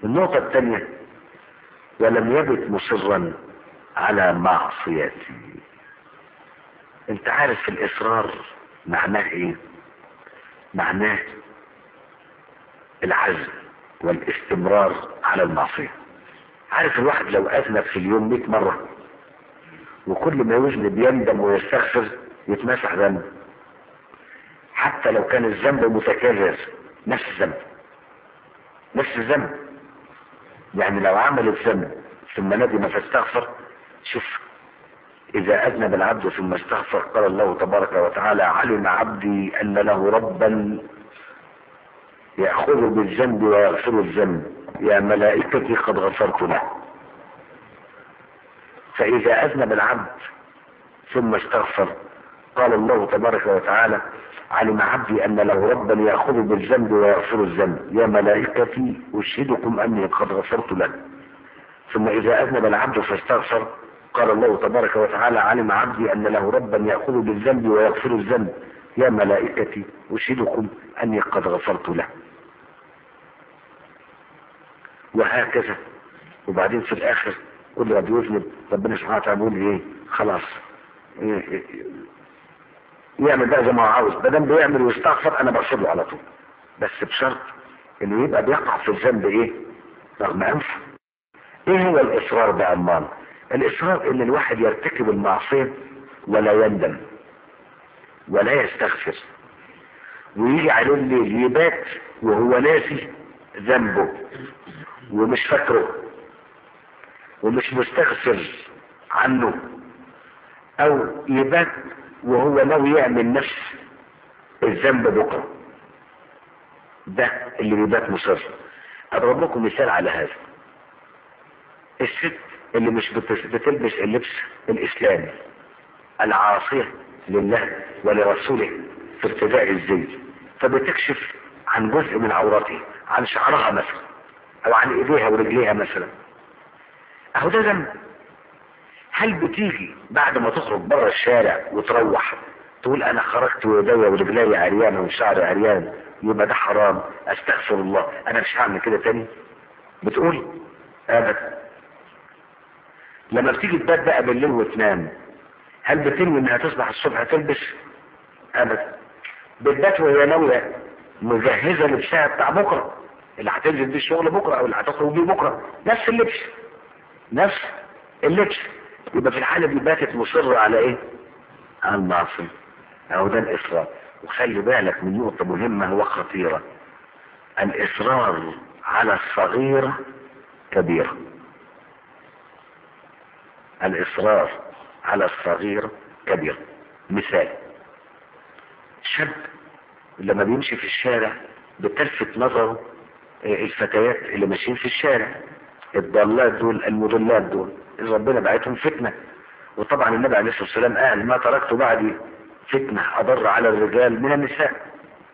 النقطة الثانية ولم يبت مصرا على معصيته انت عارف الاصرار معناه ايه معناه العزم والاستمرار على المعصية عارف الواحد لو اذنب في اليوم 100 مرة وكل ما يذنب يندم ويستغفر يتمسح ذنبه حتى لو كان الذنب متكرر نفس الذنب نفس الذنب يعني لو عمل الذنب ثم ندم فاستغفر شوف إذا أذنب العبد ثم استغفر قال الله تبارك وتعالى علم عبدي أن له ربا يأخذ بالذنب ويغفر الذنب يا ملائكتي قد غفرت له فإذا أذنب العبد ثم استغفر قال الله تبارك وتعالى علم عبدي أن له ربا يأخذ بالذنب ويغفر الذنب يا ملائكتي أشهدكم أني قد غفرت له ثم إذا أذنب العبد فاستغفر قال الله تبارك وتعالى علم عبدي أن له ربا يأخذ بالذنب ويغفر الذنب يا ملائكتي أشهدكم أني قد غفرت له وهكذا وبعدين في الآخر كل ما بيذنب ربنا سبحانه وتعالى بيقول ايه خلاص إيه إيه يعمل بقى زي ما هو عاوز ما دام بيعمل ويستغفر انا بغفر له على طول بس بشرط انه يبقى بيقع في الذنب ايه رغم انفه ايه هو الاصرار بقى امال الاصرار ان الواحد يرتكب المعصيه ولا يندم ولا يستغفر ويجي عليه الليل يبات وهو ناسي ذنبه ومش فاكره ومش مستغفر عنه او يبات وهو ناوي يعمل نفس الذنب بكره ده اللي بيبات مصر اضرب لكم مثال على هذا الست اللي مش بتلبس اللبس الاسلامي العاصية لله ولرسوله في ارتداء الزي فبتكشف عن جزء من عورته عن شعرها مثلا او عن ايديها ورجليها مثلا اهو ده ذنب هل بتيجي بعد ما تخرج بره الشارع وتروح تقول انا خرجت ويدي ورجلي عريانه وشعري عريان يبقى ده حرام استغفر الله انا مش هعمل كده تاني بتقول ابدا لما بتيجي تبات بقى بالليل وتنام هل بتنوي انها تصبح الصبح تلبس ابدا بتبات وهي ناويه مجهزه لبسها بتاع بكره اللي هتنزل بيه الشغل بكره او اللي هتخرج بيه بكره نفس اللبس نفس اللبس يبقى في الحالة دي باتت مصرة على ايه على المعصية اهو ده الاصرار وخلي بالك من نقطة مهمة وخطيرة الاصرار على الصغيرة كبيرة الاصرار على الصغيرة كبيرة مثال شاب لما بيمشي في الشارع بتلفت نظره الفتيات اللي ماشيين في الشارع الضالات دول المضلات دول ربنا بعتهم فتنة وطبعا النبي عليه الصلاة والسلام قال ما تركت بعدي فتنة أضر على الرجال من النساء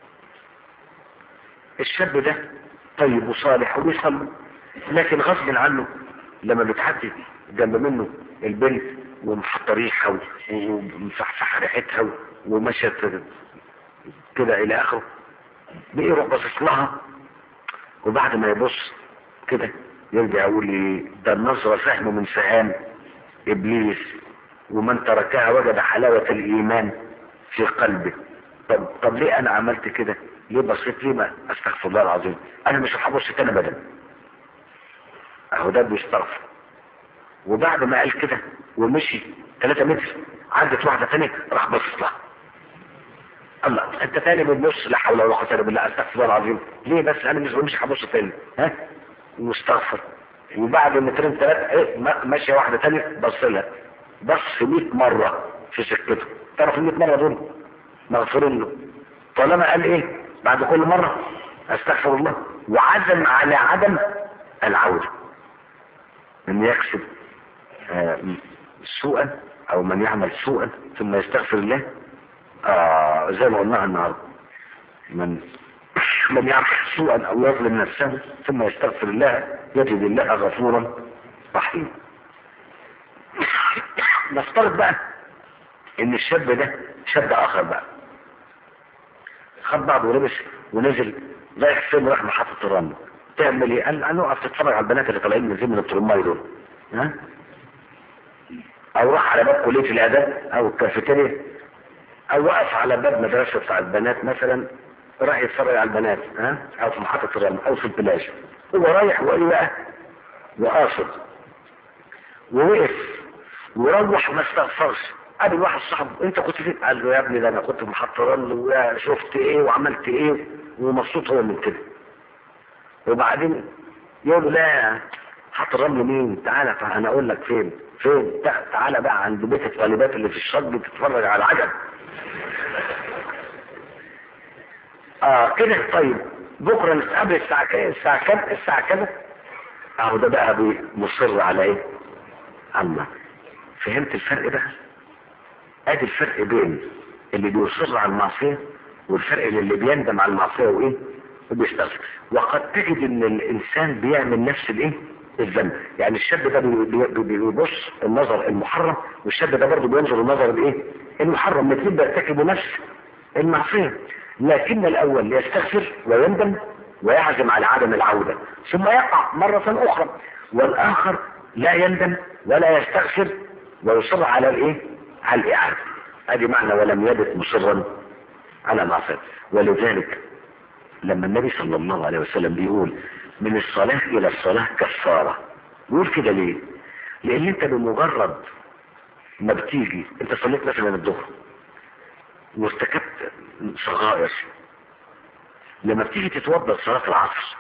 الشاب ده طيب وصالح وبيصلي لكن غصب عنه لما بتعدي جنب منه البنت ومحطة ريحة ومفحفحة ريحتها ومشت كده إلى آخره بيروح باصص لها وبعد ما يبص كده يرجع يقول لي ده النظرة سهم من سهام ابليس ومن تركها وجد حلاوة الايمان في قلبه طب, طب ليه انا عملت كده ليه بصيت ليه ما استغفر الله العظيم انا مش هبص تاني ابدا اهو ده بيستغفر وبعد ما قال كده ومشي 3 متر عدت واحدة تانية راح بص لها الله انت تاني بتبص لا حول ولا قوه الا بالله استغفر الله العظيم ليه بس انا مش مش هبص تاني ها مستغفر وبعد مترين ثلاثة ايه ماشية واحدة تانية بص لها بص 100 مرة في سكته تعرف ال 100 مرة دول مغفورين له طالما قال ايه بعد كل مرة استغفر الله وعزم على عدم العودة من يكسب آه سوءا او من يعمل سوءا ثم يستغفر الله آه زي ما قلناها النهارده من من يعمل سوءا او يظلم نفسه ثم يستغفر الله يجد الله غفورا رحيما نفترض بقى ان الشاب ده شاب اخر بقى خد بعضه ولبس ونزل رايح فين راح محطة الرمل تعمل ايه قال انا اقف تتفرج على البنات اللي طالعين من زي من الترماي دول ها او راح على باب كليه الاداب او الكافيتيريا او وقف على باب مدرسه بتاع البنات مثلا راح يتفرج على البنات ها او في محطه الرمل او في البلاج هو رايح وايه بقى وقاصد ووقف وروح ما استغفرش قابل واحد صاحبه انت كنت فين قال له يا ابني ده انا كنت في محطه رمل وشفت ايه وعملت ايه ومبسوط هو من كده وبعدين يقول له لا حط الرمل مين تعالى تعالى انا اقول لك فين فين تع- تعالى بقى عند بيت الطالبات اللي في الشط تتفرج على العجب اه كده طيب بكره نتقابل الساعه كام الساعه كام الساعه كذا اهو ده بقى بي- مصر على ايه الله فهمت الفرق بقى ادي الفرق بين اللي بيصر على المعصيه والفرق بين اللي بيندم على المعصيه وايه وبيستغفر وقد تجد ان الانسان بيعمل نفس الايه الذنب يعني الشاب ده بي- بي- بي- بيبص النظر المحرم والشاب ده برضه بينظر النظر الايه المحرم الاثنين بيرتكبوا نفس المعصيه لكن الاول يستغفر ويندم ويعزم على عدم العوده ثم يقع مره اخرى والاخر لا يندم ولا يستغفر ويصر على الايه على الاعاده ادي معنى ولم يبت مصرا على معصيه ولذلك لما النبي صلى الله عليه وسلم بيقول من الصلاة إلى الصلاة كفارة بيقول كده ليه؟ لأن أنت بمجرد ما بتيجي أنت صليت مثلا الظهر وارتكبت صغائر لما بتيجي تتوضا صلاة العصر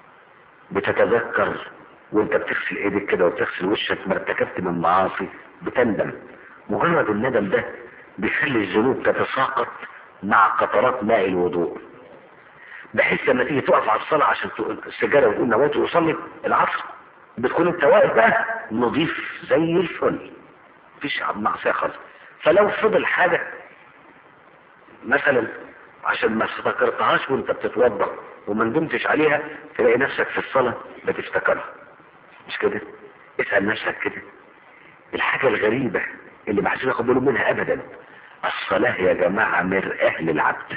بتتذكر وانت بتغسل ايدك كده وبتغسل وشك ما ارتكبت من معاصي بتندم مجرد الندم ده بيخلي الذنوب تتساقط مع قطرات ماء الوضوء بحيث لما تيجي تقف على الصلاة عشان تقول السجارة وتقول نويت وصلي العصر بتكون انت واقف بقى نظيف زي الفل مفيش معصية خالص فلو فضل حاجة مثلا عشان ما افتكرتهاش وانت بتتوضا وما ندمتش عليها تلاقي نفسك في الصلاة بتفتكرها مش كده اسأل نفسك كده الحاجة الغريبة اللي ما حدش ياخد باله منها ابدا الصلاة يا جماعة مرآة للعبد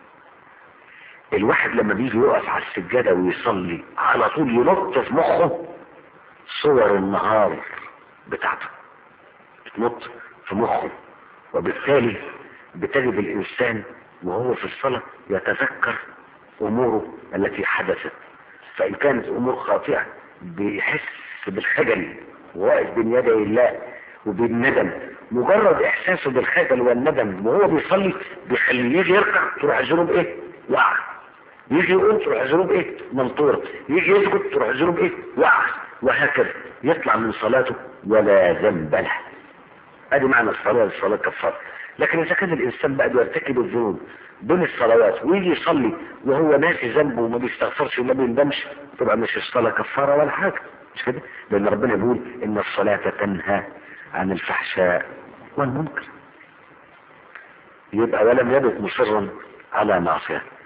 الواحد لما بيجي يقف على السجادة ويصلي على طول ينط في مخه صور النهار بتاعته بتنط في مخه وبالتالي بتجد الإنسان وهو في الصلاة يتذكر أموره التي حدثت فإن كانت أمور خاطئة بيحس بالخجل وواقف بين يدي الله وبالندم مجرد إحساسه بالخجل والندم وهو بيصلي بيخليه يجي يركع تروح الذنوب إيه؟ وقع يجي يقوم تروح الذنوب إيه؟ منطورة يجي يسجد تروح الذنوب إيه؟ وقع وهكذا يطلع من صلاته ولا ذنب له ادي معنى الصلاة الصلاة كفارة لكن اذا كان الانسان بقى بيرتكب الذنوب بين الصلوات ويجي يصلي وهو ناسي ذنبه وما بيستغفرش وما بيندمش تبقى مش الصلاة كفارة ولا حاجة مش كده لان ربنا بيقول ان الصلاة تنهى عن الفحشاء والمنكر يبقى ولم يبت مصرا على معصية